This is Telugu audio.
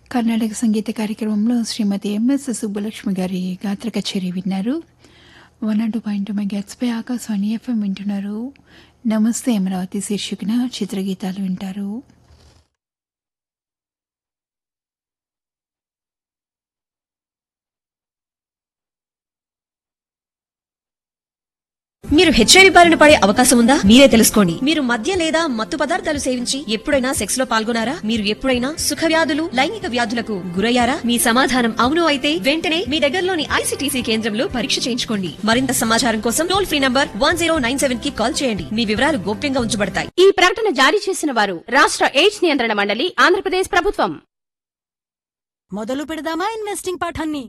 కర్ణాటక సంగీత కార్యక్రమంలో శ్రీమతి ఎంఎస్ సుబ్బలక్ష్మి గారి గాత్ర కచేరీ విన్నారు వన్ టూ పాయింట్ మెగాట్స్పై ఆకాశవాణి ఎఫ్ఎం వింటున్నారు నమస్తే అమరావతి శీర్షికన చిత్రగీతాలు వింటారు మీరు హెచ్ఐవి బారిన పడే అవకాశం ఉందా మీరే తెలుసుకోండి మీరు మద్య లేదా మత్తు పదార్థాలు సేవించి ఎప్పుడైనా సెక్స్ లో పాల్గొనారా మీరు ఎప్పుడైనా సుఖ వ్యాధులు లైంగిక వ్యాధులకు గురయ్యారా మీ సమాధానం అవును అయితే వెంటనే మీ దగ్గరలోని ఐసీటీసీ కేంద్రంలో పరీక్ష చేయించుకోండి మరింత సమాచారం కోసం టోల్ ఫ్రీ నంబర్ వన్ కి కాల్ చేయండి మీ వివరాలు గోప్యంగా ఉంచబడతాయి ఈ ప్రకటన జారీ చేసిన వారు రాష్ట్ర ఎయిడ్స్ నియంత్రణ మండలి ఆంధ్రప్రదేశ్ ప్రభుత్వం మొదలు పెడదామా ఇన్వెస్టింగ్ పాఠాన్ని